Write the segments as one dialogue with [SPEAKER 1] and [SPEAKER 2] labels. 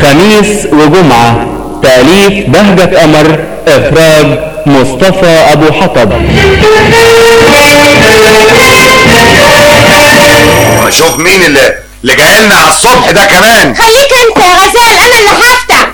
[SPEAKER 1] خميس وجمعة تأليف بهجة قمر إخراج مصطفى أبو حطب
[SPEAKER 2] ما شوف مين اللي اللي جاي لنا على الصبح ده كمان
[SPEAKER 3] خليك انت يا غزال انا اللي هفتح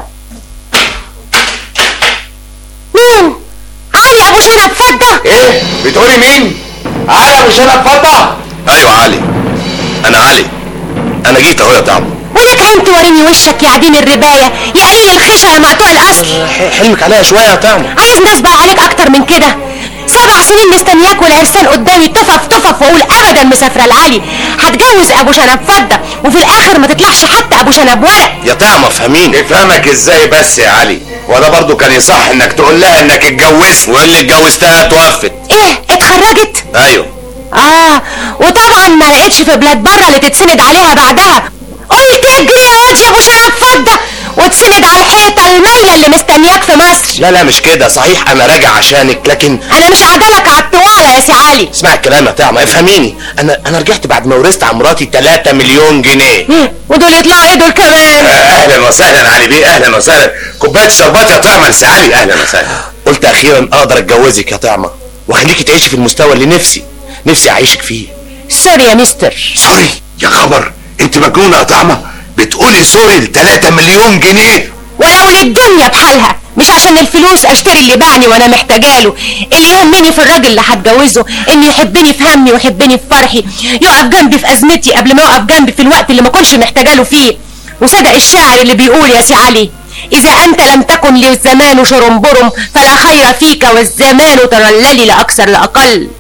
[SPEAKER 3] مين علي ابو شنب فضه
[SPEAKER 2] ايه بتقولي مين علي ابو شنب فضه
[SPEAKER 4] ايوه علي انا علي انا جيت اهو يا طعم
[SPEAKER 3] ولك عين توريني وشك يا عديم الرباية يا قليل الخشة يا مقطوع الاصل
[SPEAKER 4] حلمك عليا شويه يا طعم
[SPEAKER 3] عايز نسبق عليك اكتر من كده سبع سنين مستنياك والعرسان قدامي تفف تفف واقول ابدا مسافره لعلي هتجوز ابو شنب فضه وفي الاخر ما تطلعش حتى ابو شنب ورق
[SPEAKER 4] يا طعم افهميني
[SPEAKER 2] افهمك ازاي بس يا علي وده برضو كان يصح انك تقول لها انك اتجوزت
[SPEAKER 4] واللي اتجوزتها توفت
[SPEAKER 3] ايه اتخرجت
[SPEAKER 4] ايوه
[SPEAKER 3] اه وطبعا ما لقيتش في بلاد بره اللي تتسند عليها بعدها قلت اجري يا واد يا ابو شنب فضه وتسند على الحيطه المايله اللي مستنياك في مصر
[SPEAKER 4] لا لا مش كده صحيح انا راجع عشانك لكن
[SPEAKER 3] انا مش عدلك على الطواله يا سي علي
[SPEAKER 4] اسمع الكلام يا طعم افهميني انا انا رجعت بعد ما ورثت عن مراتي 3 مليون جنيه
[SPEAKER 3] مم، ودول يطلعوا ايه دول كمان
[SPEAKER 2] اهلا وسهلا علي بيه اهلا وسهلا كوبايه شربات يا طعم سي علي اهلا وسهلا
[SPEAKER 4] قلت اخيرا اقدر اتجوزك يا طعمه واخليكي تعيشي في المستوى اللي نفسي نفسي اعيشك فيه
[SPEAKER 3] سوري يا مستر
[SPEAKER 2] سوري يا خبر انت مجنونه يا طعمه بتقولي سوري ل 3 مليون جنيه
[SPEAKER 3] ولو للدنيا بحالها مش عشان الفلوس اشتري اللي باعني وانا محتاجاله اللي يهمني في الراجل اللي هتجوزه انه يحبني في همي ويحبني في فرحي يقف جنبي في ازمتي قبل ما يقف جنبي في الوقت اللي ما كنش محتاجاله فيه وصدق الشاعر اللي بيقول يا سي علي إذا أنت لم تكن للزمان شرنبرم فلا خير فيك والزمان ترللي لأكثر لأقل